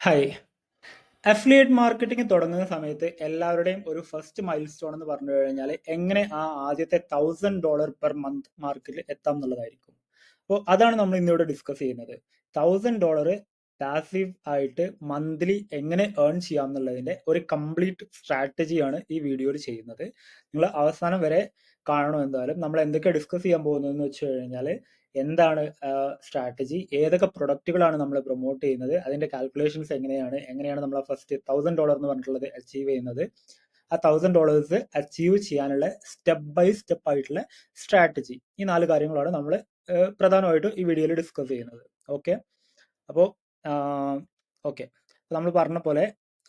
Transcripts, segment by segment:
hi affiliate marketing തുടങ്ങുന്ന സമയത്ത് എല്ലാവരുടെയും ഒരു ഫസ്റ്റ് മൈൽ സ്റ്റോൺ എന്ന് പറഞ്ഞു കഴിഞ്ഞാൽ എങ്ങനെ ആ ആദ്യത്തെ തൗസൻഡ് ഡോളർ പെർ മന്ത് മാർക്കിൽ എത്താം എന്നുള്ളതായിരിക്കും അപ്പോൾ അതാണ് നമ്മൾ ഇന്നിവിടെ ഡിസ്കസ് ചെയ്യുന്നത് തൗസൻഡ് ഡോളർ പാസീവ് ആയിട്ട് മന്ത്ലി എങ്ങനെ ഏൺ ചെയ്യാം എന്നുള്ളതിന്റെ ഒരു കംപ്ലീറ്റ് സ്ട്രാറ്റജിയാണ് ഈ വീഡിയോയിൽ ചെയ്യുന്നത് നിങ്ങൾ അവസാനം വരെ കാണണം എന്തായാലും നമ്മൾ എന്തൊക്കെ ഡിസ്കസ് ചെയ്യാൻ പോകുന്നതെന്ന് വെച്ച് കഴിഞ്ഞാൽ എന്താണ് സ്ട്രാറ്റജി ഏതൊക്കെ പ്രൊഡക്റ്റുകളാണ് നമ്മൾ പ്രൊമോട്ട് ചെയ്യുന്നത് അതിന്റെ കാൽക്കുലേഷൻസ് എങ്ങനെയാണ് എങ്ങനെയാണ് നമ്മൾ ഫസ്റ്റ് തൗസൻഡ് ഡോളർ എന്ന് പറഞ്ഞിട്ടുള്ളത് അച്ചീവ് ചെയ്യുന്നത് ആ തൗസൻഡ് ഡോളേഴ്സ് അച്ചീവ് ചെയ്യാനുള്ള സ്റ്റെപ്പ് ബൈ സ്റ്റെപ്പ് ആയിട്ടുള്ള സ്ട്രാറ്റജി ഈ നാല് കാര്യങ്ങളാണ് നമ്മൾ പ്രധാനമായിട്ടും ഈ വീഡിയോയിൽ ഡിസ്കസ് ചെയ്യുന്നത് ഓക്കെ അപ്പോൾ ഓക്കെ നമ്മൾ പറഞ്ഞ പോലെ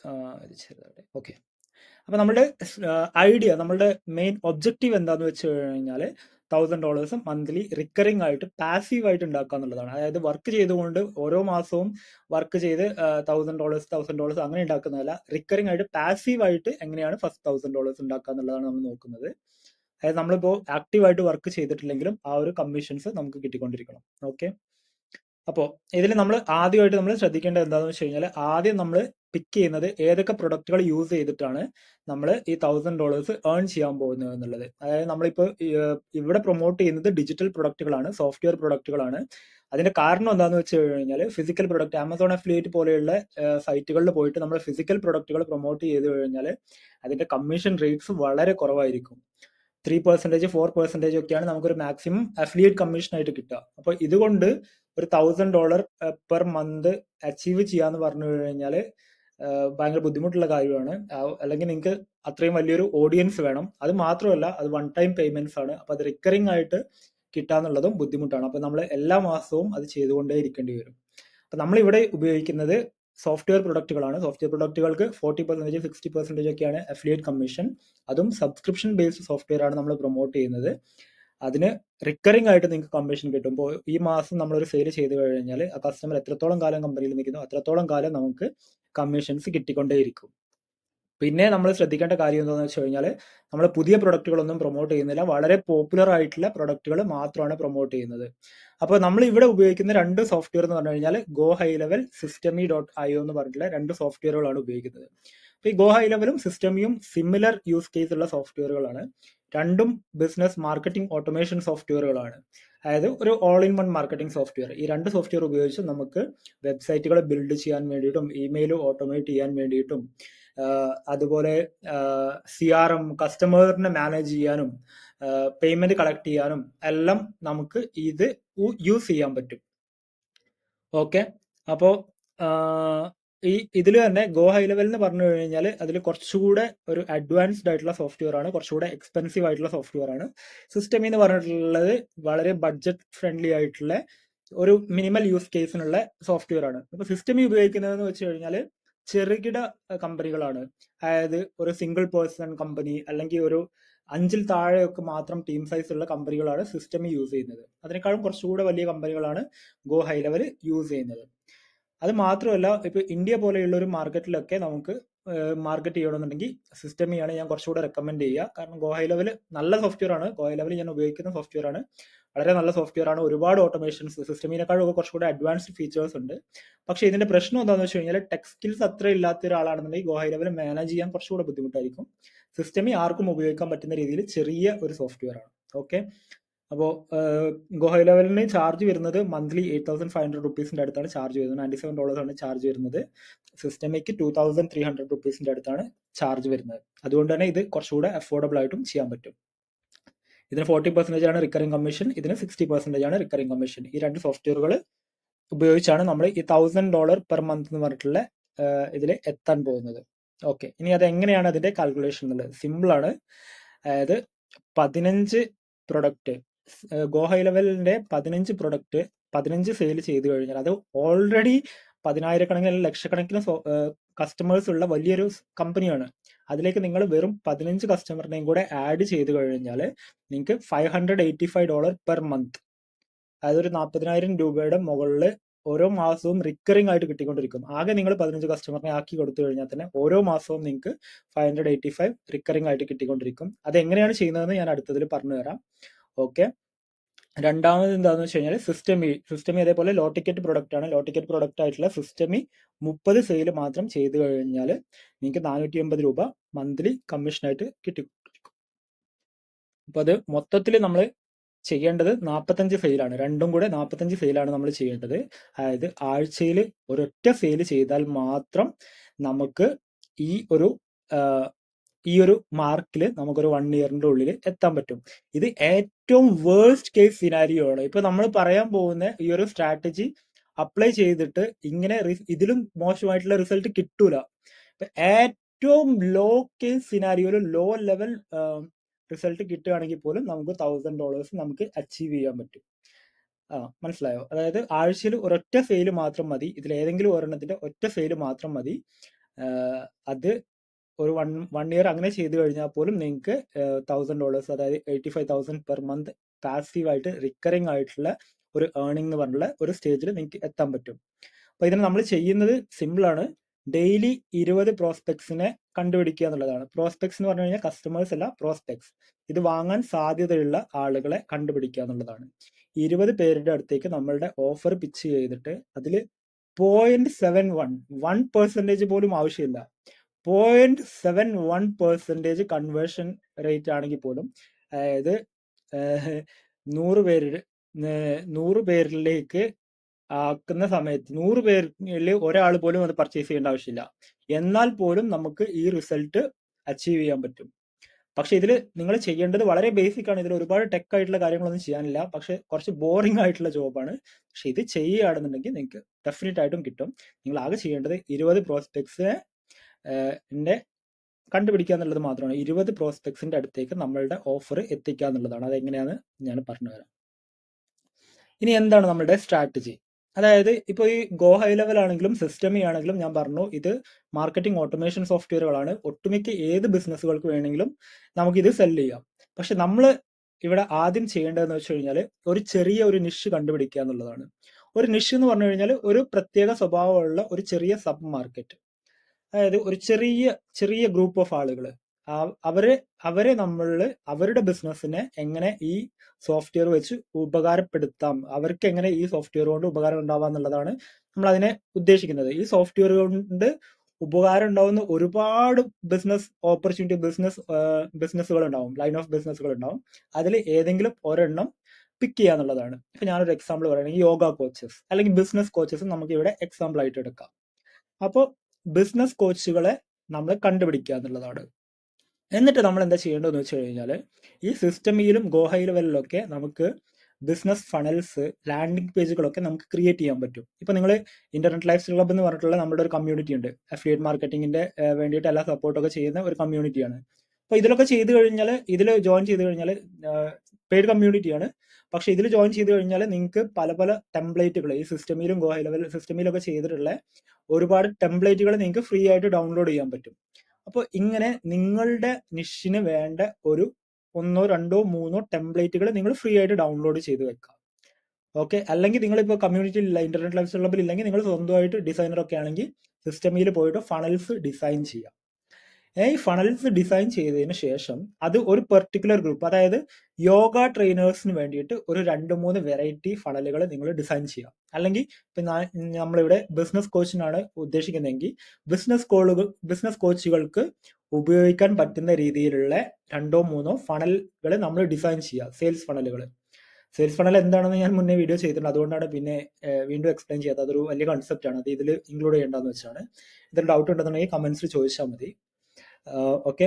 ഓക്കെ അപ്പോൾ നമ്മുടെ ഐഡിയ നമ്മളുടെ മെയിൻ ഒബ്ജക്റ്റീവ് എന്താണെന്ന് വെച്ച് കഴിഞ്ഞാൽ തൗസൻഡ് ഡോളേഴ്സ് മന്ത്ലി റിക്കറിംഗ് ആയിട്ട് പാസീവ് ആയിട്ട് ഉണ്ടാക്കുക എന്നുള്ളതാണ് അതായത് വർക്ക് ചെയ്തുകൊണ്ട് ഓരോ മാസവും വർക്ക് ചെയ്ത് തൗസൻഡ് ഡോളേഴ്സ് തൗസൻഡ് ഡോളേഴ്സ് അങ്ങനെ ഉണ്ടാക്കുന്നതല്ല റിക്കറിംഗ് ആയിട്ട് പാസീവ് ആയിട്ട് എങ്ങനെയാണ് ഫസ്റ്റ് തൗസൻഡ് ഡോളേഴ്സ് ഉണ്ടാക്കുക എന്നുള്ളതാണ് നമ്മൾ നോക്കുന്നത് അതായത് നമ്മളിപ്പോൾ ആക്റ്റീവായിട്ട് വർക്ക് ചെയ്തിട്ടില്ലെങ്കിലും ആ ഒരു കമ്മീഷൻസ് നമുക്ക് കിട്ടിക്കൊണ്ടിരിക്കണം ഓക്കെ അപ്പോൾ ഇതിൽ നമ്മൾ ആദ്യമായിട്ട് നമ്മൾ ശ്രദ്ധിക്കേണ്ടത് എന്താണെന്ന് വെച്ച് കഴിഞ്ഞാൽ ആദ്യം നമ്മൾ പിക്ക് ചെയ്യുന്നത് ഏതൊക്കെ പ്രൊഡക്റ്റുകൾ യൂസ് ചെയ്തിട്ടാണ് നമ്മൾ ഈ തൗസൻഡ് ഡോളേഴ്സ് ഏൺ ചെയ്യാൻ പോകുന്നത് എന്നുള്ളത് അതായത് നമ്മളിപ്പോൾ ഇവിടെ പ്രൊമോട്ട് ചെയ്യുന്നത് ഡിജിറ്റൽ പ്രൊഡക്റ്റുകളാണ് സോഫ്റ്റ്വെയർ പ്രൊഡക്റ്റുകളാണ് അതിന്റെ കാരണം എന്താണെന്ന് വെച്ച് കഴിഞ്ഞാൽ ഫിസിക്കൽ പ്രൊഡക്റ്റ് ആമസോൺ അഫിലിയേറ്റ് പോലെയുള്ള സൈറ്റുകളിൽ പോയിട്ട് നമ്മൾ ഫിസിക്കൽ പ്രൊഡക്റ്റുകൾ പ്രൊമോട്ട് ചെയ്ത് കഴിഞ്ഞാൽ അതിന്റെ കമ്മീഷൻ റേറ്റ്സ് വളരെ കുറവായിരിക്കും ത്രീ പെർസെൻറ്റേജ് ഫോർ പെർസെൻറ്റേജ് ഒക്കെയാണ് നമുക്കൊരു മാക്സിമം അഫിലിയേറ്റ് കമ്മീഷൻ ആയിട്ട് കിട്ടുക അപ്പോൾ ഇതുകൊണ്ട് ഒരു thousand dollar per month achieve ചെയ്യാന്ന് പറഞ്ഞു കഴിഞ്ഞാൽ ഭയങ്കര ബുദ്ധിമുട്ടുള്ള കാര്യമാണ് അല്ലെങ്കിൽ നിങ്ങൾക്ക് അത്രയും വലിയൊരു ഓഡിയൻസ് വേണം അത് മാത്രമല്ല അത് വൺ ടൈം പേയ്മെന്റ്സ് ആണ് അപ്പൊ അത് റിക്കറിംഗ് ആയിട്ട് കിട്ടാന്നുള്ളതും ബുദ്ധിമുട്ടാണ് അപ്പൊ നമ്മൾ എല്ലാ മാസവും അത് ചെയ്തുകൊണ്ടേ ഇരിക്കേണ്ടി വരും അപ്പൊ നമ്മൾ ഇവിടെ ഉപയോഗിക്കുന്നത് സോഫ്റ്റ്വെയർ പ്രൊഡക്റ്റുകളാണ് സോഫ്റ്റ്വെയർ പ്രൊഡക്റ്റുകൾക്ക് ഫോർട്ടി പെർസെൻറ്റേജ് സിക്സ്റ്റി പെർസെൻറ്റേജ് ഒക്കെയാണ് അഫിലിയേറ്റ് കമ്മീഷൻ അതും സബ്സ്ക്രിപ്ഷൻ ബേസ്ഡ് സോഫ്റ്റ്വെയർ ആണ് നമ്മൾ പ്രൊമോട്ട് ചെയ്യുന്നത് അതിന് റിക്കറിംഗ് ആയിട്ട് നിങ്ങൾക്ക് കമ്മീഷൻ കിട്ടും ഇപ്പോൾ ഈ മാസം നമ്മളൊരു സെയിൽ ചെയ്ത് കഴിഞ്ഞാൽ ആ കസ്റ്റമർ എത്രത്തോളം കാലം കമ്പനിയിൽ നിൽക്കുന്നു അത്രത്തോളം കാലം നമുക്ക് കമ്മീഷൻസ് കിട്ടിക്കൊണ്ടേയിരിക്കും പിന്നെ നമ്മൾ ശ്രദ്ധിക്കേണ്ട കാര്യം എന്താണെന്ന് വെച്ച് കഴിഞ്ഞാൽ നമ്മൾ പുതിയ പ്രൊഡക്റ്റുകളൊന്നും പ്രൊമോട്ട് ചെയ്യുന്നില്ല വളരെ പോപ്പുലർ ആയിട്ടുള്ള പ്രൊഡക്റ്റുകൾ മാത്രമാണ് പ്രൊമോട്ട് ചെയ്യുന്നത് അപ്പോൾ നമ്മൾ ഇവിടെ ഉപയോഗിക്കുന്ന രണ്ട് സോഫ്റ്റ്വെയർ എന്ന് പറഞ്ഞു കഴിഞ്ഞാൽ Go High Level Systeme dot i എന്ന് പറഞ്ഞിട്ടുള്ള രണ്ട് സോഫ്റ്റ്വെയറുകളാണ് ഉപയോഗിക്കുന്നത് അപ്പോൾ ഈ ഗോ ഹൈ ലെവലും സിസ്റ്റമിയും സിമിലർ യൂസ് കേസ് ഉള്ള സോഫ്റ്റ്വെയറുകളാണ് രണ്ടും ബിസിനസ് മാർക്കറ്റിംഗ് ഓട്ടോമേഷൻ സോഫ്റ്റ്വെയറുകളാണ് അതായത് ഒരു all in one marketing software ഈ രണ്ട് സോഫ്റ്റ്വെയർ ഉപയോഗിച്ച് നമുക്ക് വെബ്സൈറ്റുകൾ ബിൽഡ് ചെയ്യാൻ വേണ്ടിയിട്ടും ഇമെയിൽ ഓട്ടോമേറ്റ് ചെയ്യാൻ വേണ്ടിയിട്ടും അതുപോലെ സി ആർ എം കസ്റ്റമറിനെ മാനേജ് ചെയ്യാനും പേയ്മെന്റ് കളക്ട് ചെയ്യാനും എല്ലാം നമുക്ക് ഇത് യൂസ് ചെയ്യാൻ പറ്റും ഓക്കെ അപ്പോൾ ഈ ഇതിൽ തന്നെ ഗോ ഹൈ ലെവൽ എന്ന് പറഞ്ഞു കഴിഞ്ഞാൽ അതിൽ കുറച്ചുകൂടെ ഒരു അഡ്വാൻസ്ഡ് ആയിട്ടുള്ള സോഫ്റ്റ്വെയർ ആണ് കുറച്ചുകൂടെ എക്സ്പെൻസീവ് ആയിട്ടുള്ള സോഫ്റ്റ്വെയർ ആണ് സിസ്റ്റം എന്ന് പറഞ്ഞിട്ടുള്ളത് വളരെ ബഡ്ജറ്റ് ഫ്രണ്ട്ലി ആയിട്ടുള്ള ഒരു മിനിമൽ യൂസ് കേസിനുള്ള സോഫ്റ്റ്വെയർ ആണ് ഇപ്പൊ സിസ്റ്റമി ഉപയോഗിക്കുന്നതെന്ന് വെച്ച് കഴിഞ്ഞാൽ ചെറുകിട കമ്പനികളാണ് അതായത് ഒരു സിംഗിൾ പേഴ്സൺ കമ്പനി അല്ലെങ്കിൽ ഒരു അഞ്ചിൽ താഴെയൊക്കെ മാത്രം ടീം സൈസ് ഉള്ള കമ്പനികളാണ് സിസ്റ്റമി യൂസ് ചെയ്യുന്നത് അതിനേക്കാളും കുറച്ചുകൂടെ വലിയ കമ്പനികളാണ് ഗോ ഹൈ ലെവൽ യൂസ് ചെയ്യുന്നത് അത് മാത്രമല്ല ഇപ്പൊ ഇന്ത്യ പോലെയുള്ള ഒരു മാർക്കറ്റിലൊക്കെ നമുക്ക് മാർക്കറ്റ് ചെയ്യണമെന്നുണ്ടെങ്കിൽ സിസ്റ്റമിയാണ് ഞാൻ കുറച്ചുകൂടെ റെക്കമെൻഡ് ചെയ്യുക കാരണം ഗോ ഹൈ ലെവൽ നല്ല സോഫ്റ്റ്വെയർ ആണ് ഗോ ഹൈ ലെവൽ ഞാൻ ഉപയോഗിക്കുന്ന സോഫ്റ്റ്വെയർ ആണ് വളരെ നല്ല സോഫ്റ്റ്വെയർ ആണ് ഒരുപാട് ഓട്ടോമേഷൻസ് സിസ്റ്റമിനെക്കാളും ഒക്കെ കുറച്ചുകൂടെ അഡ്വാൻസ്ഡ് ഫീച്ചേഴ്സ് ഉണ്ട് പക്ഷേ ഇതിന്റെ പ്രശ്നം എന്താണെന്ന് വെച്ച് കഴിഞ്ഞാൽ ടെക് സ്കിൽസ് അത്ര ഇല്ലാത്ത ഒരാളാണെന്നുണ്ടെങ്കിൽ ഗോ ഹൈ ലെവൽ മാനേജ് ചെയ്യാൻ കുറച്ചുകൂടെ ബുദ്ധിമുട്ടായിരിക്കും സിസ്റ്റമി ആർക്കും ഉപയോഗിക്കാൻ പറ്റുന്ന രീതിയിൽ ചെറിയ ഒരു സോഫ്റ്റ്വെയർ ആണ് ഓക്കെ അപ്പോൾ ഗോ ഹൈ ലെവലിന് ചാർജ് വരുന്നത് monthly eight thousand five hundred റുപ്പീസിന്റെ അടുത്താണ് ചാർജ് വരുന്നത് നയൻറ്റി സെവൻ ഡോളേഴ്സ് ആണ് ചാർജ് വരുന്നത് സിസ്റ്റമിക്ക് ടു തൗസൻഡ് ത്രീ ഹൺഡ്രഡ് റുപ്പീസിന്റെ അടുത്താണ് ചാർജ് വരുന്നത് അതുകൊണ്ട് തന്നെ ഇത് കുറച്ചുകൂടെ അഫോർഡബിൾ ആയിട്ടും ചെയ്യാൻ പറ്റും ഇതിന് ഫോർട്ടി പെർസെൻറ്റേജ് ആണ് റിക്കറിംഗ് കമ്മീഷൻ ഇതിന് സിക്സ്റ്റി പെർസെൻറ്റേജ് ആണ് റിക്കറിംഗ് കമ്മീഷൻ ഈ രണ്ട് സോഫ്റ്റ്വെയറുകൾ ഉപയോഗിച്ചാണ് നമ്മൾ ഈ തൗസൻഡ് ഡോളർ പെർ മന്ത് എന്ന് പറഞ്ഞിട്ടുള്ള ഇതിൽ എത്താൻ പോകുന്നത് ഓക്കെ ഇനി അത് എങ്ങനെയാണ് അതിന്റെ കാൽക്കുലേഷൻ എന്നുള്ളത് സിമ്പിൾ ആണ് അതായത് പതിനഞ്ച് പ്രൊഡക്റ്റ് ഗോ ഹൈ ലെവലിന്റെ പതിനഞ്ച് പ്രൊഡക്റ്റ് പതിനഞ്ച് സെയിൽ ചെയ്ത് കഴിഞ്ഞാൽ അത് ഓൾറെഡി പതിനായിരക്കണക്കിന് ലക്ഷക്കണക്കിന് കസ്റ്റമേഴ്സ് ഉള്ള വലിയൊരു കമ്പനിയാണ് അതിലേക്ക് നിങ്ങൾ വെറും പതിനഞ്ച് കസ്റ്റമറിനെയും കൂടെ ആഡ് ചെയ്ത് കഴിഞ്ഞാൽ നിങ്ങൾക്ക് five hundred eighty five dollar per month അതായത് ഒരു നാൽപ്പതിനായിരം രൂപയുടെ മുകളിൽ ഓരോ മാസവും റിക്കറിംഗ് ആയിട്ട് കിട്ടിക്കൊണ്ടിരിക്കും ആകെ നിങ്ങൾ പതിനഞ്ച് കസ്റ്റമറിനെ ആക്കി കൊടുത്തു കഴിഞ്ഞാൽ തന്നെ ഓരോ മാസവും നിങ്ങൾക്ക് five hundred eighty five recurring ആയിട്ട് കിട്ടിക്കൊണ്ടിരിക്കും അത് എങ്ങനെയാണ് ചെയ്യുന്നതെന്ന് ഞാൻ അടുത്തതിൽ പറഞ്ഞു തരാം ഓക്കെ രണ്ടാമത് എന്താണെന്ന് വെച്ച് കഴിഞ്ഞാൽ സിസ്റ്റമി സിസ്റ്റമി അതേപോലെ ലോ ടിക്കറ്റ് പ്രൊഡക്റ്റ് ആണ് ലോ ടിക്കറ്റ് പ്രൊഡക്റ്റ് ആയിട്ടുള്ള സിസ്റ്റമി മുപ്പത് സെയിൽ മാത്രം ചെയ്ത് കഴിഞ്ഞാൽ നിങ്ങൾക്ക് നാനൂറ്റി എൺപത് രൂപ മന്ത്ലി കമ്മീഷനായിട്ട് കിട്ടി അപ്പൊ അത് മൊത്തത്തിൽ നമ്മൾ ചെയ്യേണ്ടത് നാൽപ്പത്തഞ്ച് സെയിലാണ് രണ്ടും കൂടെ നാൽപ്പത്തഞ്ച് സെയിലാണ് നമ്മൾ ചെയ്യേണ്ടത് അതായത് ആഴ്ചയിൽ ഒരൊറ്റ സെയിൽ ചെയ്താൽ മാത്രം നമുക്ക് ഈ ഒരു ആ, ഈ ഒരു മാർക്കിൽ നമുക്കൊരു വൺ ഇയറിന്റെ ഉള്ളിൽ എത്താൻ പറ്റും ഇത് ഏറ്റവും വേഴ്സ്റ്റ് കേസ് സിനാരിയോ ആണ് ഇപ്പൊ നമ്മൾ പറയാൻ പോകുന്ന ഈ ഒരു സ്ട്രാറ്റജി അപ്ലൈ ചെയ്തിട്ട് ഇങ്ങനെ റി- ഇതിലും മോശമായിട്ടുള്ള റിസൾട്ട് കിട്ടൂല ഇപ്പൊ ഏറ്റവും ലോ കേസ് സിനാരിയോയിൽ ലോ ലെവൽ റിസൾട്ട് കിട്ടുകയാണെങ്കിൽ പോലും നമുക്ക് തൗസൻഡ് ഡോളേഴ്സ് നമുക്ക് അച്ചീവ് ചെയ്യാൻ പറ്റും ആ മനസ്സിലായോ അതായത് ആഴ്ചയിൽ ഒരൊറ്റ സെയിൽ മാത്രം മതി ഇതിൽ ഏതെങ്കിലും ഒരെണ്ണത്തിന്റെ ഒറ്റ സെയിൽ മാത്രം മതി ആ, അത് ഒരു വൺ വൺ ഇയർ അങ്ങനെ ചെയ്തു കഴിഞ്ഞാൽ പോലും നിങ്ങൾക്ക് തൗസൻഡ് ഡോളേഴ്സ് അതായത് eighty five thousand per month passive ആയിട്ട് റിക്കറിംഗ് ആയിട്ടുള്ള ഒരു ഏർണിംഗ് എന്ന് പറഞ്ഞുള്ള ഒരു സ്റ്റേജിൽ നിങ്ങൾക്ക് എത്താൻ പറ്റും അപ്പൊ ഇതിന് നമ്മൾ ചെയ്യുന്നത് സിമ്പിൾ ആണ് ഡെയിലി ഇരുപത് പ്രോസ്പെക്ട്സിനെ കണ്ടുപിടിക്കുക എന്നുള്ളതാണ് പ്രോസ്പെക്ട്സ് എന്ന് പറഞ്ഞു കഴിഞ്ഞാൽ കസ്റ്റമേഴ്സ് അല്ല പ്രോസ്പെക്ട്സ് ഇത് വാങ്ങാൻ സാധ്യതയുള്ള ആളുകളെ കണ്ടുപിടിക്കുക എന്നുള്ളതാണ് ഇരുപത് പേരുടെ അടുത്തേക്ക് നമ്മളുടെ ഓഫർ പിച്ച് ചെയ്തിട്ട് അതിൽ point seven one one percentage പോലും ആവശ്യമില്ല point seven one percentage conversion rate ആണെങ്കിൽ പോലും അതായത് ഏഹ്, നൂറ് പേര് ഏഹ്, നൂറ് പേരിലേക്ക് ആക്കുന്ന സമയത്ത് നൂറ് പേരിൽ ഒരാൾ പോലും അത് പർച്ചേസ് ചെയ്യേണ്ട ആവശ്യമില്ല എന്നാൽ പോലും നമുക്ക് ഈ റിസൾട്ട് അച്ചീവ് ചെയ്യാൻ പറ്റും പക്ഷെ ഇതിൽ നിങ്ങൾ ചെയ്യേണ്ടത് വളരെ ബേസിക് ആണ് ഇതിൽ ഒരുപാട് ടെക് ആയിട്ടുള്ള കാര്യങ്ങളൊന്നും ചെയ്യാനില്ല പക്ഷെ കുറച്ച് ബോറിംഗ് ആയിട്ടുള്ള ജോബാണ് പക്ഷെ ഇത് ചെയ്യുകയാണെന്നുണ്ടെങ്കിൽ നിങ്ങൾക്ക് ഡെഫിനറ്റ് ആയിട്ടും കിട്ടും നിങ്ങൾ ആകെ ചെയ്യേണ്ടത് ഇരുപത് പ്രോസ്പെക്ട്സിനെ ന്റെ കണ്ടുപിടിക്കുക എന്നുള്ളത് മാത്രമാണ് ഇരുപത് പ്രോസ്പെക്ട്സിന്റെ അടുത്തേക്ക് നമ്മളുടെ ഓഫർ എത്തിക്കുക എന്നുള്ളതാണ് അതെങ്ങനെയാണ് ഞാൻ പറഞ്ഞുതരാം ഇനി എന്താണ് നമ്മുടെ സ്ട്രാറ്റജി അതായത് ഇപ്പോൾ ഈ ഗോ ഹൈ ലെവൽ ആണെങ്കിലും സിസ്റ്റമി ആണെങ്കിലും ഞാൻ പറഞ്ഞു ഇത് മാർക്കറ്റിംഗ് ഓട്ടോമേഷൻ സോഫ്റ്റ്വെയറുകളാണ് ഒട്ടുമിക്ക ഏത് ബിസിനസ്സുകൾക്ക് വേണമെങ്കിലും നമുക്ക് ഇത് സെല് ചെയ്യാം പക്ഷെ നമ്മൾ ഇവിടെ ആദ്യം ചെയ്യേണ്ടതെന്ന് വെച്ച് കഴിഞ്ഞാൽ ഒരു ചെറിയ ഒരു നിഷ് കണ്ടുപിടിക്കുക എന്നുള്ളതാണ് ഒരു നിഷ് എന്ന് പറഞ്ഞു കഴിഞ്ഞാൽ ഒരു പ്രത്യേക സ്വഭാവമുള്ള ഒരു ചെറിയ സബ് മാർക്കറ്റ് അതായത് ഒരു ചെറിയ ചെറിയ ഗ്രൂപ്പ് ഓഫ് ആളുകൾ അവരെ അവരെ നമ്മൾ അവരുടെ ബിസിനസ്സിനെ എങ്ങനെ ഈ സോഫ്റ്റ്വെയർ വെച്ച് ഉപകാരപ്പെടുത്താം അവർക്ക് എങ്ങനെ ഈ സോഫ്റ്റ്വെയർ കൊണ്ട് ഉപകാരം ഉണ്ടാവാം എന്നുള്ളതാണ് നമ്മൾ അതിനെ ഉദ്ദേശിക്കുന്നത് ഈ സോഫ്റ്റ്വെയർ കൊണ്ട് ഉപകാരം ഉണ്ടാവുന്ന ഒരുപാട് ബിസിനസ് ഓപ്പർച്യൂണിറ്റി ബിസിനസ് ബിസിനസ്സുകൾ ഉണ്ടാവും ലൈൻ ഓഫ് ബിസിനസ്സുകൾ ഉണ്ടാവും അതിൽ ഏതെങ്കിലും ഒരെണ്ണം പിക്ക് ചെയ്യുക എന്നുള്ളതാണ് ഇപ്പൊ ഞാനൊരു എക്സാമ്പിൾ പറയുകയാണെങ്കിൽ യോഗ കോച്ചസ് അല്ലെങ്കിൽ ബിസിനസ് കോച്ചസ് നമുക്ക് ഇവിടെ എക്സാമ്പിൾ ആയിട്ട് എടുക്കാം അപ്പോൾ ബിസിനസ് കോച്ചുകളെ നമ്മൾ കണ്ടുപിടിക്കുക എന്നുള്ളതാണ് എന്നിട്ട് നമ്മൾ എന്താ ചെയ്യേണ്ടതെന്ന് വെച്ച് കഴിഞ്ഞാൽ ഈ സിസ്റ്റമിലും ഗോഹൈ ലെവലിലൊക്കെ നമുക്ക് ബിസിനസ് ഫണൽസ് ലാൻഡിംഗ് പേജുകളൊക്കെ നമുക്ക് ക്രിയേറ്റ് ചെയ്യാൻ പറ്റും ഇപ്പൊ നിങ്ങൾ ഇന്റർനെറ്റ് ലൈഫ് സ്റ്റൈൽ ക്ലബ് എന്ന് പറഞ്ഞിട്ടുള്ള നമ്മുടെ ഒരു കമ്മ്യൂണിറ്റി ഉണ്ട് അഫിലിയേറ്റ് മാർക്കറ്റിംഗിന്റെ വേണ്ടിയിട്ട് എല്ലാ സപ്പോർട്ടൊക്കെ ചെയ്യുന്ന ഒരു കമ്മ്യൂണിറ്റിയാണ് അപ്പൊ ഇതിലൊക്കെ ചെയ്തു കഴിഞ്ഞാൽ ഇതിൽ ജോയിൻ ചെയ്ത് കഴിഞ്ഞാൽ പെയ്ഡ് കമ്മ്യൂണിറ്റിയാണ് പക്ഷെ ഇതിൽ ജോയിൻ ചെയ്ത് കഴിഞ്ഞാൽ നിങ്ങൾക്ക് പല പല ടെംപ്ലേറ്റുകൾ ഈ സിസ്റ്റമിലും ഗോ ഹൈ ലെവൽ സിസ്റ്റമിലൊക്കെ ചെയ്തിട്ടുള്ള ഒരുപാട് ടെംപ്ലേറ്റുകൾ നിങ്ങൾക്ക് ഫ്രീ ആയിട്ട് ഡൗൺലോഡ് ചെയ്യാൻ പറ്റും അപ്പോൾ ഇങ്ങനെ നിങ്ങളുടെ നിഷിന് വേണ്ട ഒരു ഒന്നോ രണ്ടോ മൂന്നോ ടെംപ്ലേറ്റുകൾ നിങ്ങൾ ഫ്രീ ആയിട്ട് ഡൗൺലോഡ് ചെയ്ത് വെക്കാം ഓക്കെ അല്ലെങ്കിൽ നിങ്ങൾ ഇപ്പോൾ കമ്മ്യൂണിറ്റി ഇല്ല ഇന്റർനെറ്റ് ലൈഫ് ക്ലബിൽ ഇല്ലെങ്കിൽ നിങ്ങൾ സ്വന്തമായിട്ട് ഡിസൈനർ ഒക്കെ ആണെങ്കിൽ സിസ്റ്റമിൽ പോയിട്ട് ഫണൽസ് ഡിസൈൻ ചെയ്യാം ഏ, ഈ ഫണൽസ് ഡിസൈൻ ചെയ്തതിന് ശേഷം അത് ഒരു പെർട്ടിക്കുലർ ഗ്രൂപ്പ് അതായത് യോഗ ട്രെയിനേഴ്സിന് വേണ്ടിയിട്ട് ഒരു രണ്ട് മൂന്ന് വെറൈറ്റി ഫണലുകൾ നിങ്ങൾ ഡിസൈൻ ചെയ്യാം അല്ലെങ്കിൽ ഇപ്പൊ ഞാൻ- നമ്മളിവിടെ ബിസിനസ് കോച്ചിനാണ് ഉദ്ദേശിക്കുന്നതെങ്കിൽ ബിസിനസ് കോളുകൾ ബിസിനസ് കോച്ചുകൾക്ക് ഉപയോഗിക്കാൻ പറ്റുന്ന രീതിയിലുള്ള രണ്ടോ മൂന്നോ ഫണലുകൾ നമ്മൾ ഡിസൈൻ ചെയ്യുക സെയിൽസ് ഫണലുകൾ സെയിൽസ് ഫണൽ എന്താണെന്ന് ഞാൻ മുന്നേ വീഡിയോ ചെയ്തിട്ടുണ്ട് അതുകൊണ്ടാണ് പിന്നെ ഏഹ്, വീണ്ടും എക്സ്പ്ലെയിൻ ചെയ്യാത്തത് അതൊരു വലിയ കൺസെപ്റ്റ് ആണ് അത് ഇതിൽ ഇൻക്ലൂഡ് ചെയ്യേണ്ടതെന്ന് വെച്ചാണ് ഇതിൽ ഡൗട്ട് ഉണ്ടെന്നുണ്ടെങ്കിൽ കമന്റ്സിൽ ചോദിച്ചാൽ മതി ഓക്കെ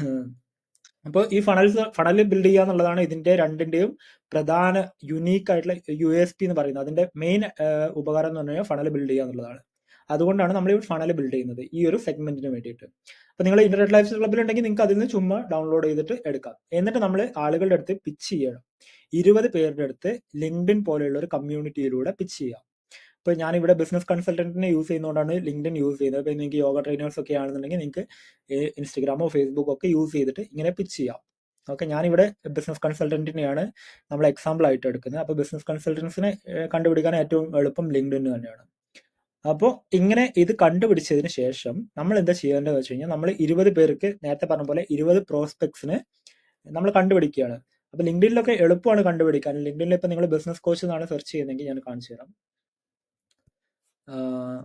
അപ്പോൾ ഈ ഫണൽസ് ഫണൽ ബിൽഡ് ചെയ്യുക എന്നുള്ളതാണ് ഇതിന്റെ രണ്ടിന്റെയും പ്രധാന യുണീക്ക് ആയിട്ടുള്ള യു എസ് പി എന്ന് പറയുന്നത് അതിന്റെ മെയിൻ ഉപകാരം എന്ന് പറഞ്ഞു കഴിഞ്ഞാൽ ഫണൽ ബിൽഡ് ചെയ്യുക എന്നുള്ളതാണ് അതുകൊണ്ടാണ് നമ്മൾ ഈ ഫണൽ ബിൽഡ് ചെയ്യുന്നത് ഈ ഒരു സെഗ്മെന്റിന് വേണ്ടിയിട്ട് അപ്പൊ നിങ്ങൾ ഇന്റർനെറ്റ് ലൈഫ് ക്ലബിൽ ഉണ്ടെങ്കിൽ നിങ്ങൾക്ക് അതിൽ നിന്ന് ചുമ്മാ ഡൗൺലോഡ് ചെയ്തിട്ട് എടുക്കാം എന്നിട്ട് നമ്മൾ ആളുകളുടെ അടുത്ത് പിച്ച് ചെയ്യണം ഇരുപത് പേരുടെ അടുത്ത് ലിങ്ക്ഡിൻ പോലെയുള്ള ഒരു കമ്മ്യൂണിറ്റിയിലൂടെ പിച്ച് ചെയ്യാം ഇപ്പൊ ഞാൻ ഇവിടെ ബിസിനസ് കൺസൾട്ടന്റിനെ യൂസ് ചെയ്യുന്നതുകൊണ്ടാണ് ലിങ്ക്ഡിൻ യൂസ് ചെയ്യുന്നത് ഇപ്പൊ നിങ്ങൾക്ക് യോഗ ട്രെയിനേഴ്സ് ഒക്കെ ആണെന്നുണ്ടെങ്കിൽ നിങ്ങൾക്ക് ഇൻസ്റ്റഗ്രാമോ ഫേസ്ബുക്കോ ഒക്കെ യൂസ് ചെയ്തിട്ട് ഇങ്ങനെ പിച്ച് ചെയ്യാം ഓക്കെ ഞാനിവിടെ ബിസിനസ് കൺസൾട്ടന്റിനെയാണ് നമ്മൾ എക്സാമ്പിൾ ആയിട്ട് എടുക്കുന്നത് അപ്പോൾ ബിസിനസ് കൺസൾട്ടൻസിനെ കണ്ടുപിടിക്കാൻ ഏറ്റവും എളുപ്പം ലിങ്ക്ഡിൻ തന്നെയാണ് അപ്പോൾ ഇങ്ങനെ ഇത് കണ്ടുപിടിച്ചതിന് ശേഷം നമ്മൾ എന്താ ചെയ്യേണ്ടത് വെച്ച് കഴിഞ്ഞാൽ നമ്മൾ ഇരുപത് പേർക്ക് നേരത്തെ പറഞ്ഞ പോലെ ഇരുപത് പ്രോസ്പെക്ട്സിന് നമ്മൾ കണ്ടുപിടിക്കുകയാണ് അപ്പൊ ലിങ്ക്ഡിനിലൊക്കെ എളുപ്പമാണ് കണ്ടുപിടിക്കാൻ ലിങ്ക്ഡിനിൽ ഇപ്പൊ നിങ്ങൾ ബിസിനസ് കോച്ച് എന്നാണ് സെർച്ച് ചെയ്യുന്നതെങ്കിൽ ഞാൻ കാണിച്ചു തരാം ആഹ്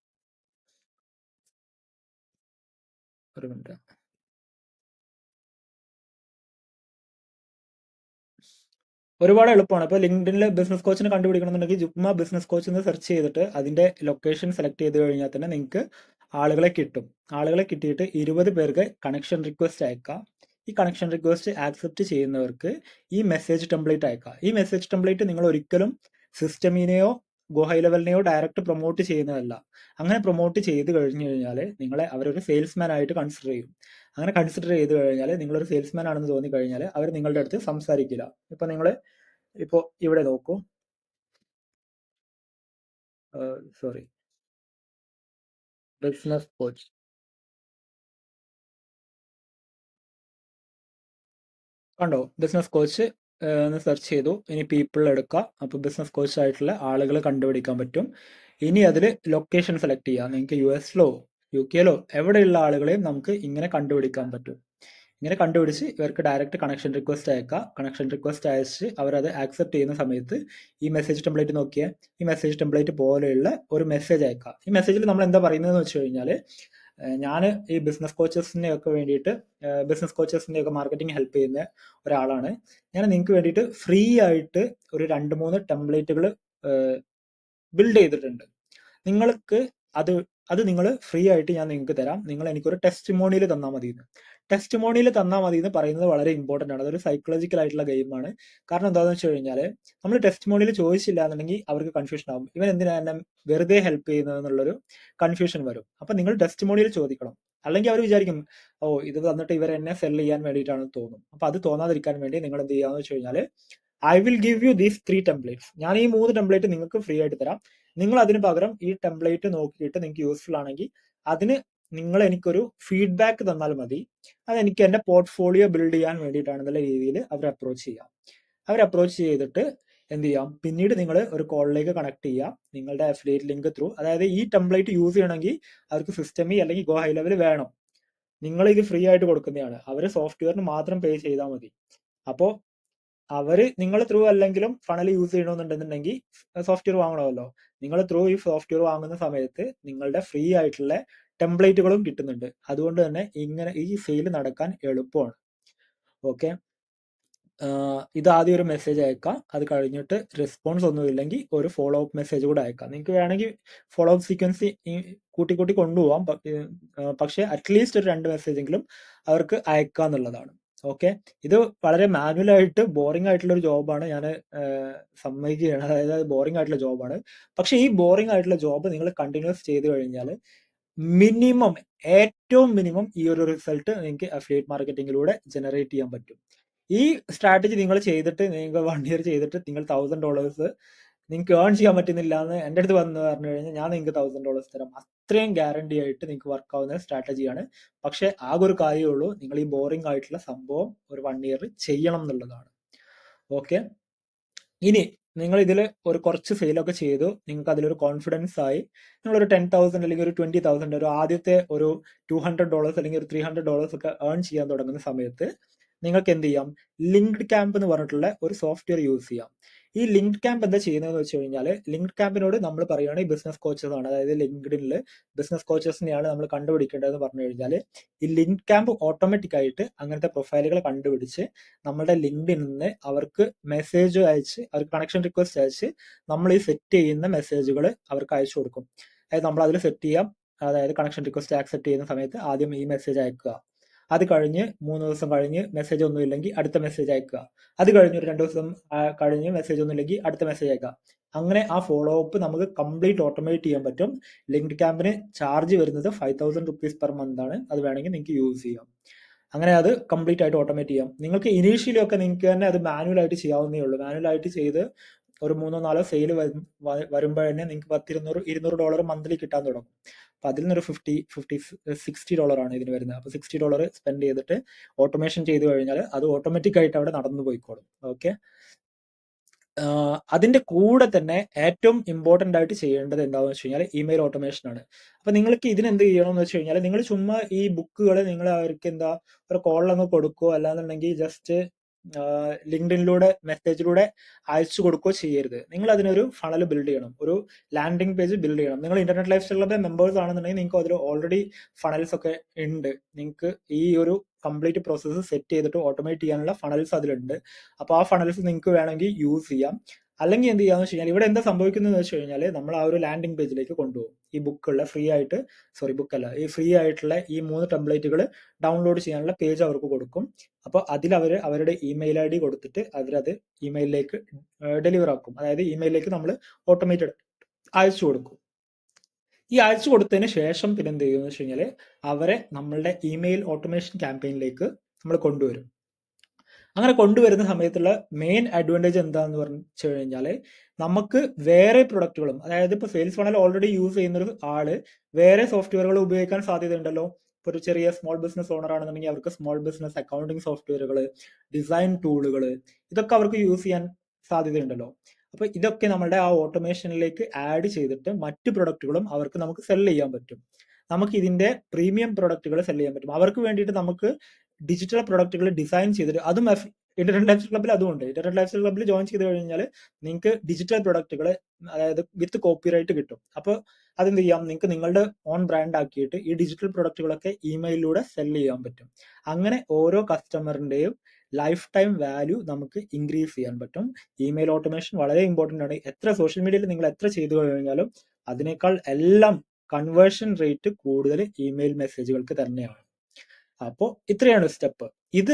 ഒരു മിനിറ്റ് ഒരുപാട് എളുപ്പമാണ് ഇപ്പോൾ ലിങ്ക്ഡിനിൽ ബിസിനസ് കോച്ചിനെ കണ്ടുപിടിക്കണമെന്നുണ്ടെങ്കിൽ ജുഗ്മ ബിസിനസ് കോച്ച് എന്ന് സെർച്ച് ചെയ്തിട്ട് അതിന്റെ ലൊക്കേഷൻ സെലക്ട് ചെയ്ത് കഴിഞ്ഞാൽ തന്നെ നിങ്ങൾക്ക് ആളുകളെ കിട്ടും ആളുകളെ കിട്ടിയിട്ട് ഇരുപത് പേർക്ക് കണക്ഷൻ റിക്വസ്റ്റ് അയക്കാം ഈ കണക്ഷൻ റിക്വസ്റ്റ് ആക്സെപ്റ്റ് ചെയ്യുന്നവർക്ക് ഈ മെസ്സേജ് ടെംപ്ലേറ്റ് അയക്കാം ഈ മെസ്സേജ് ടെംപ്ലേറ്റ് നിങ്ങൾ ഒരിക്കലും സിസ്റ്റമിനെയോ ഗോ ഹൈ ലെവലിനെയോ ഡയറക്റ്റ് പ്രൊമോട്ട് ചെയ്യുന്നതല്ല അങ്ങനെ പ്രൊമോട്ട് ചെയ്ത് കഴിഞ്ഞു കഴിഞ്ഞാൽ നിങ്ങളെ അവരൊരു സെയിൽസ്മാൻ ആയിട്ട് കൺസിഡർ ചെയ്യും അങ്ങനെ കൺസിഡർ ചെയ്ത് കഴിഞ്ഞാൽ നിങ്ങളൊരു സെയിൽസ്മാൻ ആണെന്ന് തോന്നി കഴിഞ്ഞാൽ അവർ നിങ്ങളുടെ അടുത്ത് സംസാരിക്കില്ല ഇപ്പൊ നിങ്ങൾ ഇപ്പോ ഇവിടെ നോക്കൂ സോറി ബിസിനസ് കോച്ച് കണ്ടോ ബിസിനസ് കോച്ച് എന്ന് സെർച്ച് ചെയ്തു ഇനി പീപ്പിൾ എടുക്കുക അപ്പോൾ ബിസിനസ് കോച്ച് ആയിട്ടുള്ള ആളുകൾ കണ്ടുപിടിക്കാൻ പറ്റും ഇനി അതിൽ ലൊക്കേഷൻ സെലക്ട് ചെയ്യാം നിങ്ങൾക്ക് യു എസിലോ യു കെയിലോ എവിടെയുള്ള ആളുകളെയും നമുക്ക് ഇങ്ങനെ കണ്ടുപിടിക്കാൻ പറ്റും ഇങ്ങനെ കണ്ടുപിടിച്ച് ഇവർക്ക് ഡയറക്റ്റ് കണക്ഷൻ റിക്വസ്റ്റ് അയക്കാം കണക്ഷൻ റിക്വസ്റ്റ് അയച്ച് അവരത് ആക്സെപ്റ്റ് ചെയ്യുന്ന സമയത്ത് ഈ മെസ്സേജ് ടെംപ്ലേറ്റ് നോക്കിയാൽ ഈ മെസ്സേജ് ടെംപ്ലേറ്റ് പോലെയുള്ള ഒരു മെസ്സേജ് അയക്കാം ഈ മെസ്സേജിൽ നമ്മൾ എന്താ പറയുന്നതെന്ന് വെച്ച് കഴിഞ്ഞാൽ ഞാൻ ഈ ബിസിനസ് കോച്ചസിനെ ഒക്കെ വേണ്ടിയിട്ട് ബിസിനസ് കോച്ചസിന്റെ ഒക്കെ മാർക്കറ്റിംഗ് ഹെൽപ്പ് ചെയ്യുന്ന ഒരാളാണ് ഞാൻ നിങ്ങൾക്ക് വേണ്ടിയിട്ട് ഫ്രീ ആയിട്ട് ഒരു രണ്ട് മൂന്ന് ടെംപ്ലേറ്റുകൾ ബിൽഡ് ചെയ്തിട്ടുണ്ട് നിങ്ങൾക്ക് അത് അത് നിങ്ങൾ ഫ്രീ ആയിട്ട് ഞാൻ നിങ്ങൾക്ക് തരാം നിങ്ങൾ എനിക്കൊരു ടെസ്റ്റിമോണിയിൽ തന്നാൽ മതി ടെസ്റ്റിമോണിയിൽ തന്നാൽ മതി എന്ന് പറയുന്നത് വളരെ ഇമ്പോർട്ടന്റ് ആണ് അതൊരു സൈക്കോളജിക്കൽ ആയിട്ടുള്ള ഗെയിമാണ് കാരണം എന്താണെന്ന് വെച്ച് കഴിഞ്ഞാൽ നമ്മൾ ടെസ്റ്റിമോണിയിൽ ചോദിച്ചില്ല എന്നുണ്ടെങ്കിൽ അവർക്ക് കൺഫ്യൂഷൻ ആവും ഇവൻ എന്തിനാ എന്നെ വെറുതെ ഹെൽപ്പ് ചെയ്യുന്നത് എന്നുള്ളൊരു കൺഫ്യൂഷൻ വരും അപ്പൊ നിങ്ങൾ ടെസ്റ്റിമോണിയിൽ ചോദിക്കണം അല്ലെങ്കിൽ അവർ വിചാരിക്കും ഓ ഇത് തന്നിട്ട് ഇവർ എന്നെ സെൽ ചെയ്യാൻ വേണ്ടിയിട്ടാണ് തോന്നും അപ്പൊ അത് തോന്നാതിരിക്കാൻ വേണ്ടി നിങ്ങൾ എന്ത് ചെയ്യാന്ന് വെച്ച് കഴിഞ്ഞാൽ I will give you these three templates ഞാൻ ഈ മൂന്ന് ടെംപ്ലേറ്റ് നിങ്ങൾക്ക് ഫ്രീ ആയിട്ട് തരാം നിങ്ങൾ അതിന് പകരം ഈ ടെംപ്ലേറ്റ് നോക്കിയിട്ട് നിങ്ങൾക്ക് യൂസ്ഫുൾ ആണെങ്കിൽ അതിന് നിങ്ങൾ എനിക്കൊരു ഫീഡ്ബാക്ക് തന്നാൽ മതി അത് എനിക്ക് എന്റെ പോർട്ട്ഫോളിയോ ബിൽഡ് ചെയ്യാൻ വേണ്ടിയിട്ടാണെന്നുള്ള രീതിയിൽ അവർ അപ്രോച്ച് ചെയ്യാം അവർ അപ്രോച്ച് ചെയ്തിട്ട് എന്ത് ചെയ്യാം പിന്നീട് നിങ്ങൾ ഒരു കോളിലേക്ക് കണക്ട് ചെയ്യുക നിങ്ങളുടെ അഫിലിയേറ്റ് ലിങ്ക് ത്രൂ അതായത് ഈ ടെംപ്ലേറ്റ് യൂസ് ചെയ്യണമെങ്കിൽ അവർക്ക് സിസ്റ്റമി അല്ലെങ്കിൽ ഗോ ഹൈ ലെവൽ വേണം നിങ്ങൾ ഇത് ഫ്രീ ആയിട്ട് കൊടുക്കുന്നതാണ് അവർ സോഫ്റ്റ്വെയറിന് മാത്രം പേ ചെയ്താൽ മതി അപ്പോൾ അവര് നിങ്ങൾ ത്രൂ അല്ലെങ്കിലും ഫണൽ യൂസ് ചെയ്യണമെന്നുണ്ടെന്നുണ്ടെങ്കിൽ സോഫ്റ്റ്വെയർ വാങ്ങണമല്ലോ നിങ്ങൾ ത്രൂ ഈ സോഫ്റ്റ്വെയർ വാങ്ങുന്ന സമയത്ത് നിങ്ങളുടെ ഫ്രീ ആയിട്ടുള്ള ടെംപ്ലേറ്റുകളും കിട്ടുന്നുണ്ട് അതുകൊണ്ട് തന്നെ ഇങ്ങനെ ഈ സെയിൽ നടക്കാൻ എളുപ്പമാണ് ഓക്കെ ഇത് ആദ്യം ഒരു മെസ്സേജ് അയക്കാം അത് കഴിഞ്ഞിട്ട് റെസ്പോൺസ് ഒന്നും ഇല്ലെങ്കിൽ ഒരു ഫോളോ അപ്പ് മെസ്സേജ് കൂടെ അയക്കാം നിങ്ങൾക്ക് വേണമെങ്കിൽ ഫോളോ അപ്പ് സീക്വൻസ് കൂട്ടി കൂട്ടി കൊണ്ടുപോകാം പക്ഷേ അറ്റ്ലീസ്റ്റ് ഒരു രണ്ട് മെസ്സേജെങ്കിലും അവർക്ക് അയക്കുക എന്നുള്ളതാണ് ഓക്കെ ഇത് വളരെ മാനുവൽ ആയിട്ട് ബോറിംഗ് ആയിട്ടുള്ള ഒരു ജോബാണ് ഞാൻ സമ്മതിക്കുകയാണ് അതായത് ബോറിംഗ് ആയിട്ടുള്ള ജോബാണ് പക്ഷെ ഈ ബോറിംഗ് ആയിട്ടുള്ള ജോബ് നിങ്ങൾ കണ്ടിന്യൂസ് ചെയ്ത് കഴിഞ്ഞാൽ മിനിമം ഏറ്റവും മിനിമം ഈ ഒരു റിസൾട്ട് നിങ്ങൾക്ക് അഫിലിയേറ്റ് മാർക്കറ്റിംഗിലൂടെ ജനറേറ്റ് ചെയ്യാൻ പറ്റും ഈ സ്ട്രാറ്റജി നിങ്ങൾ ചെയ്തിട്ട് നിങ്ങൾ വൺ ഇയർ ചെയ്തിട്ട് നിങ്ങൾ തൗസൻഡ് ഡോളേഴ്സ് നിങ്ങൾക്ക് ഏൺ ചെയ്യാൻ പറ്റുന്നില്ല എന്ന് എൻ്റെ അടുത്ത് വന്ന് പറഞ്ഞു കഴിഞ്ഞാൽ ഞാൻ നിങ്ങൾക്ക് തൗസൻഡ് ഡോളേഴ്സ് തരാം അത്രയും ഗ്യാരണ്ടി ആയിട്ട് നിങ്ങൾക്ക് വർക്ക് ആവുന്ന സ്ട്രാറ്റജിയാണ് പക്ഷെ ആകെ ഒരു കാര്യമേ ഉള്ളൂ നിങ്ങൾ ഈ ബോറിംഗ് ആയിട്ടുള്ള സംഭവം ഒരു വൺ ഇയർ ചെയ്യണം എന്നുള്ളതാണ് ഓക്കെ ഇനി നിങ്ങൾ ഇതിൽ ഒരു കുറച്ച് സെയിലൊക്കെ ചെയ്തു നിങ്ങൾക്ക് അതിലൊരു കോൺഫിഡൻസ് ആയി നിങ്ങൾ ഒരു ടെൻ തൗസൻഡ് അല്ലെങ്കിൽ ഒരു ട്വന്റി തൗസൻഡ് ഒരു ആദ്യത്തെ ഒരു ടു ഹൺഡ്രഡ് ഡോളേഴ്സ് അല്ലെങ്കിൽ ഒരു ത്രീ ഹൺഡ്രഡ് ഡോളേഴ്സ് ഒക്കെ ഏൺ ചെയ്യാൻ തുടങ്ങുന്ന സമയത്ത് നിങ്ങൾക്ക് എന്ത് ചെയ്യാം ലിങ്ക്ഡ് ക്യാമ്പ് എന്ന് പറഞ്ഞിട്ടുള്ള ഒരു സോഫ്റ്റ്വെയർ യൂസ് ചെയ്യാം ഈ ലിങ്ക്ഡ് ക്യാമ്പ് എന്താ ചെയ്യുന്നതെന്ന് വെച്ച് കഴിഞ്ഞാൽ ലിങ്ക്ഡ് ക്യാമ്പിനോട് നമ്മൾ പറയുകയാണെങ്കിൽ ബിസിനസ് കോച്ചസ് ആണ് അതായത് ലിങ്ക്ഡിനിൽ ബിസിനസ് കോച്ചസിനെയാണ് നമ്മൾ കണ്ടുപിടിക്കേണ്ടതെന്ന് പറഞ്ഞു കഴിഞ്ഞാൽ ഈ ലിങ്ക് ക്യാമ്പ് ഓട്ടോമാറ്റിക് ആയിട്ട് അങ്ങനത്തെ പ്രൊഫൈലുകൾ കണ്ടുപിടിച്ച് നമ്മുടെ ലിങ്ക്ഡിൽ നിന്ന് അവർക്ക് മെസ്സേജ് അയച്ച് അവർക്ക് കണക്ഷൻ റിക്വസ്റ്റ് അയച്ച് നമ്മൾ ഈ സെറ്റ് ചെയ്യുന്ന മെസ്സേജുകൾ അവർക്ക് അയച്ചു കൊടുക്കും അതായത് നമ്മൾ അതിൽ സെറ്റ് ചെയ്യാം അതായത് കണക്ഷൻ റിക്വസ്റ്റ് ആക്സെപ്റ്റ് ചെയ്യുന്ന സമയത്ത് ആദ്യം ഈ മെസ്സേജ് അയക്കുക അത് കഴിഞ്ഞ് മൂന്ന് ദിവസം കഴിഞ്ഞ് മെസ്സേജ് ഒന്നും ഇല്ലെങ്കിൽ അടുത്ത മെസ്സേജ് അയക്കുക അത് കഴിഞ്ഞ് ഒരു രണ്ട് ദിവസം കഴിഞ്ഞ് മെസ്സേജ് ഒന്നും ഇല്ലെങ്കിൽ അടുത്ത മെസ്സേജ് അയക്കുക അങ്ങനെ ആ ഫോളോ അപ്പ് നമുക്ക് കംപ്ലീറ്റ് ഓട്ടോമേറ്റ് ചെയ്യാൻ പറ്റും ലിങ്ക്ഡ് ക്യാമ്പിന് ചാർജ് വരുന്നത് five thousand rupees per month ആണ് അത് വേണമെങ്കിൽ നിങ്ങൾക്ക് യൂസ് ചെയ്യാം അങ്ങനെ അത് കംപ്ലീറ്റ് ആയിട്ട് ഓട്ടോമേറ്റ് ചെയ്യാം നിങ്ങൾക്ക് ഇനീഷ്യലി ഒക്കെ നിങ്ങൾക്ക് തന്നെ അത് മാനുവൽ ആയിട്ട് ചെയ്യാവുന്നേ ഉള്ളൂ മാനുവൽ ആയിട്ട് ചെയ്ത് ഒരു മൂന്നോ നാലോ സെയിൽ വരുമ്പോൾ തന്നെ നിങ്ങൾക്ക് പത്ത് ഇരുന്നൂറ് ഇരുന്നൂറ് ഡോളർ മന്ത്ലി കിട്ടാൻ തുടങ്ങും അപ്പൊ അതിൽ നിന്നൊരു ഫിഫ്റ്റി ഫിഫ്റ്റി സിക്സ്റ്റി ഡോളർ ആണ് ഇതിന് വരുന്നത് അപ്പൊ സിക്സ്റ്റി ഡോളർ സ്പെൻഡ് ചെയ്തിട്ട് ഓട്ടോമേഷൻ ചെയ്ത് കഴിഞ്ഞാൽ അത് ഓട്ടോമാറ്റിക് ആയിട്ട് അവിടെ നടന്നു പോയിക്കോളും ഓക്കെ അതിന്റെ കൂടെ തന്നെ ഏറ്റവും ഇമ്പോർട്ടന്റ് ആയിട്ട് ചെയ്യേണ്ടത് എന്താണെന്ന് വെച്ച് കഴിഞ്ഞാൽ ഇമെയിൽ ഓട്ടോമേഷൻ ആണ് അപ്പൊ നിങ്ങൾക്ക് ഇതിന് എന്ത് ചെയ്യണം എന്ന് വെച്ച് കഴിഞ്ഞാൽ നിങ്ങൾ ചുമ്മാ ഈ ബുക്കുകൾ നിങ്ങൾ അവർക്ക് എന്താ ഒരു കോളിൽ അങ്ങ് കൊടുക്കുകയോ അല്ലാന്നുണ്ടെങ്കിൽ ജസ്റ്റ് ലിങ്ക്ഡിനിലൂടെ മെസ്സേജിലൂടെ അയച്ചു കൊടുക്കുകയോ ചെയ്യരുത് നിങ്ങൾ അതിനൊരു ഫണൽ ബിൽഡ് ചെയ്യണം ഒരു ലാൻഡിംഗ് പേജ് ബിൽഡ് ചെയ്യണം നിങ്ങൾ ഇന്റർനെറ്റ് ലൈഫ് സ്റ്റൈൽ ക്ലബിലെ മെമ്പേഴ്സ് ആണെന്നുണ്ടെങ്കിൽ നിങ്ങൾക്ക് അതിൽ ഓൾറെഡി ഫണൽസ് ഒക്കെ ഉണ്ട് നിങ്ങൾക്ക് ഈ ഒരു കംപ്ലീറ്റ് പ്രോസസ്സ് സെറ്റ് ചെയ്തിട്ട് ഓട്ടോമേറ്റ് ചെയ്യാനുള്ള ഫണൽസ് അതിലുണ്ട് അപ്പോൾ ആ ഫണൽസ് നിങ്ങൾക്ക് വേണമെങ്കിൽ യൂസ് ചെയ്യാം അല്ലെങ്കിൽ എന്ത് ചെയ്യാന്ന് വെച്ച് കഴിഞ്ഞാൽ ഇവിടെ എന്താ സംഭവിക്കുന്നത് വെച്ച് കഴിഞ്ഞാൽ നമ്മൾ ആ ഒരു ലാൻഡിംഗ് പേജിലേക്ക് കൊണ്ടുപോകും ഈ ബുക്കുള്ള ഫ്രീ ആയിട്ട് സോറി ബുക്കല്ല ഈ ഫ്രീ ആയിട്ടുള്ള ഈ മൂന്ന് ടെംപ്ലേറ്റുകൾ ഡൗൺലോഡ് ചെയ്യാനുള്ള പേജ് അവർക്ക് കൊടുക്കും അപ്പോൾ അതിൽ അവർ അവരുടെ ഇമെയിൽ ഐ ഡി കൊടുത്തിട്ട് അവരത് ഇമെയിലിലേക്ക് ഡെലിവർ ആക്കും അതായത് ഇമെയിലിലേക്ക് നമ്മൾ ഓട്ടോമേറ്റഡ് അയച്ചു കൊടുക്കും ഈ അയച്ചു കൊടുത്തതിന് ശേഷം പിന്നെ എന്ത് ചെയ്യുമെന്ന് വെച്ച് കഴിഞ്ഞാൽ അവരെ നമ്മളുടെ ഇമെയിൽ ഓട്ടോമേഷൻ ക്യാമ്പയിനിലേക്ക് നമ്മൾ കൊണ്ടുവരും അങ്ങനെ കൊണ്ടുവരുന്ന സമയത്തുള്ള മെയിൻ അഡ്വാൻറ്റേജ് എന്താന്ന് പറഞ്ഞു കഴിഞ്ഞാൽ നമുക്ക് വേറെ പ്രൊഡക്റ്റുകളും അതായത് ഇപ്പോൾ സെയിൽസ് ഫണൽ ഓൾറെഡി യൂസ് ചെയ്യുന്ന ഒരു ആള് വേറെ സോഫ്റ്റ്വെയറുകൾ ഉപയോഗിക്കാൻ സാധ്യതയുണ്ടല്ലോ ഇപ്പോൾ ഒരു ചെറിയ സ്മോൾ ബിസിനസ് ഓണർ ആണെന്നുണ്ടെങ്കിൽ അവർക്ക് സ്മോൾ ബിസിനസ് അക്കൗണ്ടിങ് സോഫ്റ്റ്വെയറുകൾ ഡിസൈൻ ടൂളുകൾ ഇതൊക്കെ അവർക്ക് യൂസ് ചെയ്യാൻ സാധ്യതയുണ്ടല്ലോ അപ്പൊ ഇതൊക്കെ നമ്മുടെ ആ ഓട്ടോമേഷനിലേക്ക് ആഡ് ചെയ്തിട്ട് മറ്റ് പ്രൊഡക്റ്റുകളും അവർക്ക് നമുക്ക് സെൽ ചെയ്യാൻ പറ്റും നമുക്ക് ഇതിന്റെ പ്രീമിയം പ്രൊഡക്റ്റുകൾ സെൽ ചെയ്യാൻ പറ്റും അവർക്ക് വേണ്ടിയിട്ട് നമുക്ക് ഡിജിറ്റൽ പ്രൊഡക്റ്റുകൾ ഡിസൈൻ ചെയ്തിട്ട് അതും ഇന്റർനെറ്റ് ലൈഫ് ക്ലബിൽ അതുമുണ്ട് ഇന്റർനെറ്റ് ലൈഫ് ക്ലബിൽ ജോയിൻ ചെയ്ത് കഴിഞ്ഞാൽ നിങ്ങൾക്ക് ഡിജിറ്റൽ പ്രൊഡക്റ്റുകൾ അതായത് വിത്ത് കോപ്പിറൈറ്റ് കിട്ടും അപ്പോൾ അതെന്ത് ചെയ്യാം നിങ്ങൾക്ക് നിങ്ങളുടെ ഓൺ ബ്രാൻഡ് ആക്കിയിട്ട് ഈ ഡിജിറ്റൽ പ്രൊഡക്റ്റുകളൊക്കെ ഇമെയിലിലൂടെ സെൽ ചെയ്യാൻ പറ്റും അങ്ങനെ ഓരോ കസ്റ്റമറിന്റെയും ലൈഫ് ടൈം വാല്യൂ നമുക്ക് ഇൻക്രീസ് ചെയ്യാൻ പറ്റും ഇമെയിൽ ഓട്ടോമേഷൻ വളരെ ഇമ്പോർട്ടന്റ് ആണ് എത്ര സോഷ്യൽ മീഡിയയിൽ നിങ്ങൾ എത്ര ചെയ്തു കഴിഞ്ഞാലും അതിനേക്കാൾ എല്ലാം കൺവേർഷൻ റേറ്റ് കൂടുതൽ ഇമെയിൽ മെസ്സേജുകൾക്ക് തന്നെയാണ് അപ്പോൾ ഇത്രയാണ് സ്റ്റെപ്പ് ഇത്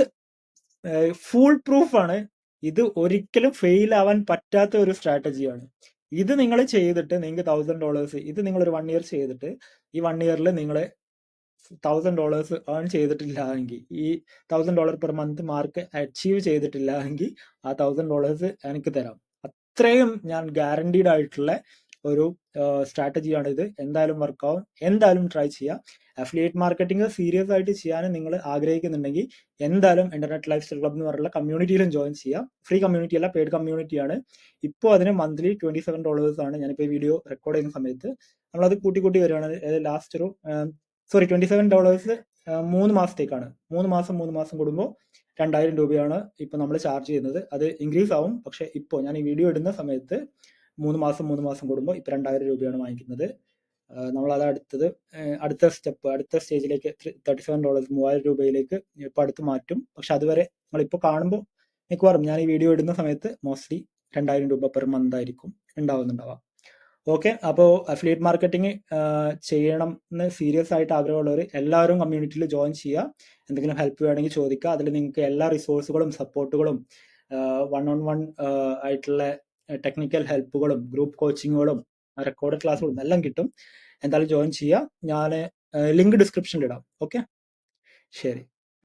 ഫുൾ പ്രൂഫ് ആണ് ഇത് ഒരിക്കലും ഫെയിൽ ആവാൻ പറ്റാത്ത ഒരു സ്ട്രാറ്റജിയാണ് ഇത് നിങ്ങൾ ചെയ്തിട്ട് നിങ്ങൾക്ക് തൗസൻഡ് ഡോളേഴ്സ് ഇത് നിങ്ങൾ ഒരു വൺ ഇയർ ചെയ്തിട്ട് ഈ വൺ ഇയറിൽ നിങ്ങൾ തൗസൻഡ് ഡോളേഴ്സ് ഏൺ ചെയ്തിട്ടില്ല എങ്കിൽ ഈ thousand dollar per month mark achieve ചെയ്തിട്ടില്ല എങ്കിൽ ആ തൗസൻഡ് ഡോളേഴ്സ് എനിക്ക് തരാം അത്രയും ഞാൻ ഗ്യാരണ്ടീഡ് ആയിട്ടുള്ള ഒരു സ്ട്രാറ്റജിയാണ് ഇത് എന്തായാലും വർക്കാവും എന്തായാലും ട്രൈ ചെയ്യുക അഫിലിയേറ്റ് മാർക്കറ്റിംഗ് സീരിയസ് ആയിട്ട് ചെയ്യാൻ നിങ്ങൾ ആഗ്രഹിക്കുന്നുണ്ടെങ്കിൽ എന്തായാലും ഇന്റർനെറ്റ് ലൈഫ് സ്റ്റൈൽ ക്ലബ് എന്ന് പറഞ്ഞുള്ള കമ്മ്യൂണിറ്റിയിലും ജോയിൻ ചെയ്യാം ഫ്രീ കമ്മ്യൂണിറ്റി അല്ല പെയ്ഡ് കമ്മ്യൂണിറ്റിയാണ് ഇപ്പോൾ അതിന് മന്ത്ലി ട്വന്റി സെവൻ ഡോളേഴ്സ് ആണ് ഞാനിപ്പോൾ ഈ വീഡിയോ റെക്കോർഡ് ചെയ്യുന്ന സമയത്ത് നമ്മളത് കൂട്ടി കൂട്ടി വരികയാണ് ലാസ്റ്റ് ഒരു സോറി ട്വന്റി സെവൻ ഡോളേഴ്സ് മൂന്ന് മാസത്തേക്കാണ് മൂന്ന് മാസം മൂന്ന് മാസം കൂടുമ്പോൾ രണ്ടായിരം രൂപയാണ് ഇപ്പൊ നമ്മൾ ചാർജ് ചെയ്യുന്നത് അത് ഇൻക്രീസ് ആവും പക്ഷെ ഇപ്പോൾ ഞാൻ ഈ വീഡിയോ ഇടുന്ന സമയത്ത് മൂന്ന് മാസം മൂന്ന് മാസം കൂടുമ്പോൾ ഇപ്പൊ രണ്ടായിരം രൂപയാണ് വാങ്ങിക്കുന്നത് നമ്മൾ അത് അടുത്തത് അടുത്ത സ്റ്റെപ്പ് അടുത്ത സ്റ്റേജിലേക്ക് തേർട്ടി സെവൻ ഡോളേഴ്സ് മൂവായിരം രൂപയിലേക്ക് ഇപ്പൊ അടുത്ത് മാറ്റും പക്ഷെ അതുവരെ നിങ്ങളിപ്പോൾ കാണുമ്പോൾ മിക്കവാറും ഞാൻ ഈ വീഡിയോ ഇടുന്ന സമയത്ത് മോസ്റ്റ്ലി രണ്ടായിരം രൂപ പെർ മന്ത് ആയിരിക്കും ഉണ്ടാവുന്നുണ്ടാവാം ഓക്കെ അപ്പോൾ അഫിലിയേറ്റ് മാർക്കറ്റിംഗ് ചെയ്യണം എന്ന് സീരിയസ് ആയിട്ട് ആഗ്രഹമുള്ളവർ എല്ലാവരും കമ്മ്യൂണിറ്റിയിൽ ജോയിൻ ചെയ്യുക എന്തെങ്കിലും ഹെൽപ്പ് വേണമെങ്കിൽ ചോദിക്കുക അതിൽ നിങ്ങൾക്ക് എല്ലാ റിസോഴ്സുകളും സപ്പോർട്ടുകളും വൺ ഓൺ വൺ ആയിട്ടുള്ള ടെക്നിക്കൽ ഹെൽപ്പുകളും ഗ്രൂപ്പ് കോച്ചിങ്ങുകളും റെക്കോർഡ് ക്ലാസ്സുകളും എല്ലാം കിട്ടും എന്തായാലും ജോയിൻ ചെയ്യുക ഞാൻ ലിങ്ക് ഡിസ്ക്രിപ്ഷനിൽ ഇടാം ഓക്കെ ശരി